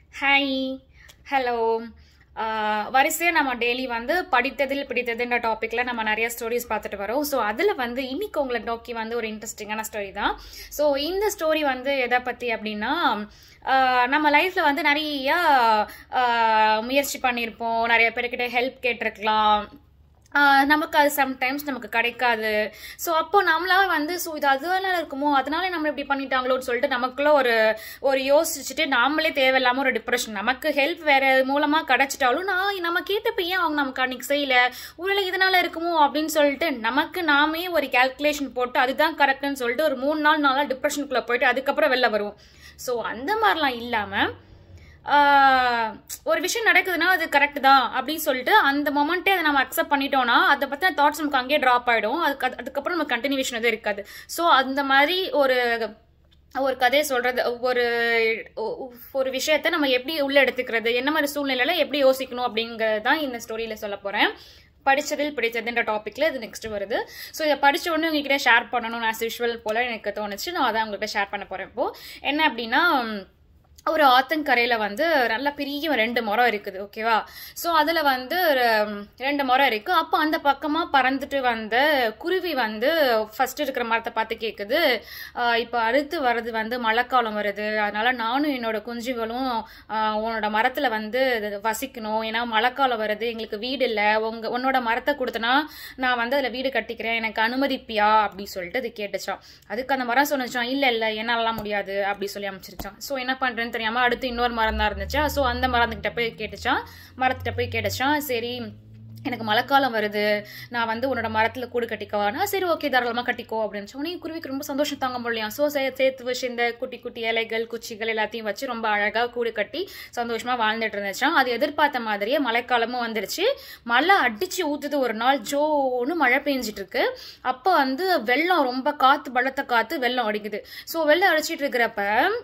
hi hello வரிசையாக நம்ம daily வந்து படித்ததில் பிடித்ததுன்ற டாப்பிக்கில் நம்ம நிறைய ஸ்டோரிஸ் பார்த்துட்டு வரோம் ஸோ அதில் வந்து இன்னைக்கு உங்களை நோக்கி வந்து ஒரு இன்ட்ரெஸ்டிங்கான ஸ்டோரி தான் ஸோ இந்த ஸ்டோரி வந்து எதை பற்றி அப்படின்னா ஆஹ் நம்ம லைஃப்பில் வந்து நிறைய ஆஹ் முயற்சி பண்ணியிருப்போம் நிறைய பேர்கிட்ட ஹெல்ப் கேட்டிருக்கலாம் ஆஹ் நமக்கு அது சம்டைம்ஸ் நமக்கு கிடைக்காது ஸோ அப்போ நம்மளால வந்து ஸோ இது அதனால இருக்குமோ அதனால நம்ம இப்படி பண்ணிட்டாங்களோன்னு சொல்லிட்டு நமக்குள்ள ஒரு ஒரு யோசிச்சுட்டு நாமளே தேவையில்லாம ஒரு டிப்ரெஷன் நமக்கு ஹெல்ப் வேற மூலமா கிடைச்சிட்டாலும் நான் நம்ம கேட்டப்ப ஏன் அவங்க நமக்கு அன்னைக்கு செய்யல ஒருவேளை இதனால இருக்குமோ அப்படின்னு சொல்லிட்டு நமக்கு நாமே ஒரு கால்குலேஷன் போட்டு அதுதான் கரெக்ட்னு சொல்லிட்டு ஒரு மூணு நாள் நாளா டிப்ரெஷனுக்குள்ள போயிட்டு அதுக்கப்புறம் வெளில வருவோம் ஸோ அந்த மாதிரிலாம் இல்லாமல் ஆஹ் ஒரு விஷயம் நடக்குதுன்னா அது கரெக்ட் தான் அப்படின்னு சொல்லிட்டு அந்த மொமெண்ட்டே அதை நம்ம அக்செப்ட் பண்ணிட்டோம்னா அதை பற்றின தாட்ஸ் நமக்கு அங்கேயே ட்ராப் ஆகிடும் அதுக்கு அது- அதுக்கப்புறம் நமக்கு கண்டினியூஷன் எதுவும் இருக்காது ஸோ அந்த மாதிரி ஒரு ஒரு கதையை சொல்றது ஒரு ஒரு விஷயத்த நம்ம எப்படி உள்ள எடுத்துக்கிறது என்ன மாதிரி சூழ்நிலையில எப்படி யோசிக்கணும் அப்படிங்கிறது தான் இந்த ஸ்டோரியில சொல்ல போறேன் படிச்சதில் பிடிச்சதுன்ற டாபிக்ல இது நெக்ஸ்ட் வருது ஸோ இதை படிச்ச உடனே உங்ககிட்ட ஷேர் பண்ணணும் ஆஸ் யூஷுவல் போல எனக்கு தோணுச்சு நான் அதான் உங்ககிட்ட ஷேர் பண்ண போறேன் இப்போ என்ன அப்படின்னா ஒரு ஆத்தங்கரையில் வந்து நல்ல பெரிய ரெண்டு மரம் இருக்குது ஓகேவா ஸோ அதில் வந்து ஒரு, ம், ரெண்டு மரம் இருக்குது அப்போ அந்த பக்கமாக பறந்துட்டு வந்த குருவி வந்து ஃபர்ஸ்ட் இருக்கிற மரத்தை பார்த்து கேட்குது இப்போ அடுத்து வர்றது வந்து மழைக்காலம் வருது அதனால நானும் என்னோட குஞ்சுகளும் ஆஹ், உன்னோட மரத்தில் வந்து இது வசிக்கணும் ஏன்னா மழைக்காலம் வருது எங்களுக்கு வீடு இல்லை உங்க உன்னோட மரத்தை கொடுத்தனா நான் வந்து அதில் வீடு கட்டிக்கிறேன் எனக்கு அனுமதிப்பியா அப்படி சொல்லிட்டு அது கேட்டுச்சான் அதுக்கு அந்த மரம் சொன்னிச்சான் இல்லை இல்லை என்னாலலாம் முடியாது அப்படி சொல்லி அமைச்சிருச்சான் ஸோ என்ன பண்ணுறேன்னு தெரியாமல் அடுத்து இன்னொரு மரம் தான் இருந்துச்சா ஸோ அந்த மரத்துக்கிட்ட போய் கேட்டுச்சான் மரத்துக்கிட்ட போய் கேட்டுச்சான் சரி எனக்கு மழைக்காலம் வருது நான் வந்து உன்னோட மரத்தில் கூடு கட்டிக்கவானா சரி ஓகே தாராளமாக கட்டிக்கோ அப்படின்னு சொன்னி குருவிக்கு ரொம்ப சந்தோஷம் தாங்க முடியலையா ஸோ சேர்த்து வச்சு இந்த குட்டி குட்டி இலைகள் குச்சிகள் எல்லாத்தையும் வச்சு ரொம்ப அழகாக கூடு கட்டி சந்தோஷமாக வாழ்ந்துட்டு இருந்துச்சான் அது எதிர்பார்த்த மாதிரியே மழைக்காலமும் வந்துருச்சு மழை அடிச்சு ஊத்துது ஒரு நாள் ஜோன்னு மழை பெஞ்சிட்டு இருக்கு அப்போ வந்து வெள்ளம் ரொம்ப காத்து பலத்த காத்து வெள்ளம் அடிக்குது ஸோ வெள்ளம் அடிச்சிட்டு இருக்கிறப்ப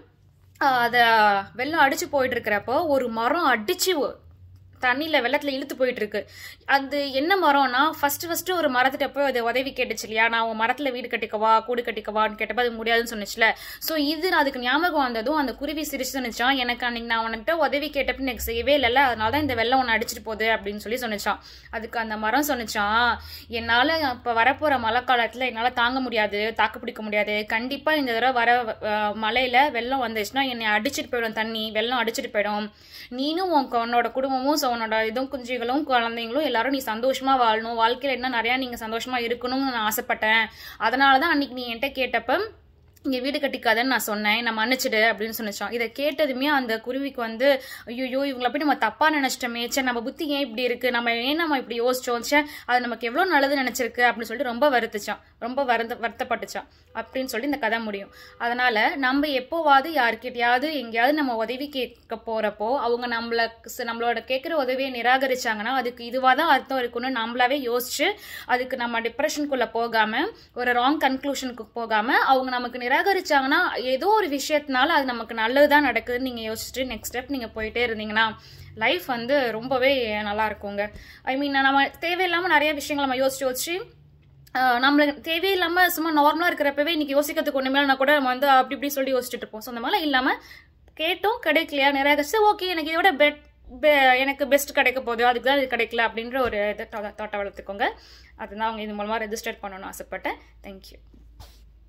ஆஹ் அத வெள்ளம் அடிச்சு போயிட்டு இருக்கிறப்போ ஒரு மரம் அடிச்சு ஒ- தண்ணியில வெள்ளத்துல இழுத்து போயிட்டு இருக்கு அது என்ன மரம்னா ஃபர்ஸ்ட் ஃபர்ஸ்ட் ஒரு மரத்திட்ட போய் அது உதவி கேட்டுச்சு இல்லையா நான் உன் மரத்துல வீடு கட்டிக்கவா கூடு கட்டிக்கவான்னு கேட்டப்ப அது முடியாதுன்னு சொன்னுச்சுல ஸோ இது அதுக்கு ஞாபகம் வந்ததும் அந்த குருவி சிரிச்சு சொன்னிச்சான் எனக்கு அன்னைக்கு நான் உன்கிட்ட உதவி கேட்டப்ப எனக்கு செய்யவே இல்லைல்ல அதனால தான் இந்த வெள்ளம் உன்னை அடிச்சிட்டு போகுது அப்படின்னு சொல்லி சொன்னிச்சான் அதுக்கு அந்த மரம் சொன்னிச்சான் என்னால இப்ப வரப்போற மழை காலத்துல என்னால தாங்க முடியாது தாக்கு பிடிக்க முடியாது கண்டிப்பா இந்த தடவை வர அஹ், மழையில வெள்ளம் வந்துச்சுன்னா என்னை அடிச்சிட்டு போயிடும் தண்ணி வெள்ளம் அடிச்சிட்டு போயிடும் நீனும் உன் க- உன்னோட குடும்பமும் so உன்னோட இதுவும் குஞ்சுகளும் குழந்தைங்களும் எல்லாரும் நீ சந்தோஷமா வாழணும் வாழ்க்கையில இன்னும் நிறைய நீங்க சந்தோஷமா இருக்கணும்னு நான் ஆசைப்பட்டேன் அதனாலதான் அன்னைக்கு நீ என்கிட்ட கேட்டப்ப இங்க வீடு கட்டிக்காதன்னு நான் சொன்னேன் நான் மன்னிச்சிடு அப்படின்னு சொன்னிச்சான் இதை கேட்டதுமே அந்த குருவிக்கு வந்து ஐயோ இவங்களை போய் நம்ம தப்பா நினைச்சிட்டோமே சே நம்ம புத்தி ஏன் இப்படி இருக்கு நம்ம ஏன் நம்ம இப்படி யோசிச்சோம் சே அது நமக்கு எவ்வளவு நல்லது நினைச்சிருக்கு அப்படின்னு சொல்லிட்டு ரொம்ப வருத்துச்சான் ரொம்ப வருந்த வருத்தப்பட்டுச்சான் அப்படின்னு சொல்லி இந்த கதை முடியும் அதனால நம்ம எப்போவாது யார்கிட்டயாவது எங்கேயாவது நம்ம உதவி கேட்க போறப்போ அவங்க நம்மள ச- நம்மளோட கேட்குற உதவியை நிராகரிச்சாங்கன்னா அதுக்கு இதுவாக தான் அர்த்தம் இருக்குன்னு நம்மளாவே யோசிச்சு அதுக்கு நம்ம டிப்ரெஷனுக்குள்ள போகாம ஒரு ராங் கன்க்ளூஷனுக்கு போகாம அவங்க நமக்கு நிராகரிச்சாங்கன்னா ஏதோ ஒரு விஷயத்தினால அது நமக்கு நல்லதுதான் நடக்குதுன்னு நீங்க யோசிச்சுட்டு நெக்ஸ்ட் ஸ்டெப் நீங்க போயிட்டே இருந்தீங்கன்னா லைஃப் வந்து ரொம்பவே நல்லா இருக்குங்க ஐ மீன் நம்ம தேவையில்லாம நிறைய விஷயங்கள் நம்ம யோசிச்சு யோசிச்சு ஆஹ் நம்மளுக்கு தேவையில்லாம சும்மா நார்மலா இருக்கிறப்பவே இன்னைக்கு யோசிக்கிறதுக்கு ஒண்ணுமே இல்லைனா கூட நம்ம வந்து அப்படி இப்படி சொல்லி யோசிச்சுட்டு இருப்போம் ஸோ அந்த மாதிரிலாம் இல்லாம கேட்டோம் கிடைக்கலையா நிராகரிச்சு ஓகே எனக்கு இதோட பெட் எனக்கு பெஸ்ட் கிடைக்க போகுது அதுக்கு தான் இது கிடைக்கல அப்படின்ற ஒரு இதை தாட்டை வளர்த்துக்கோங்க அதுதான் அவங்க இது மூலமா ரெஜிஸ்டர் பண்ணணும்னு ஆசைப்பட்டேன் தேங்க்யூ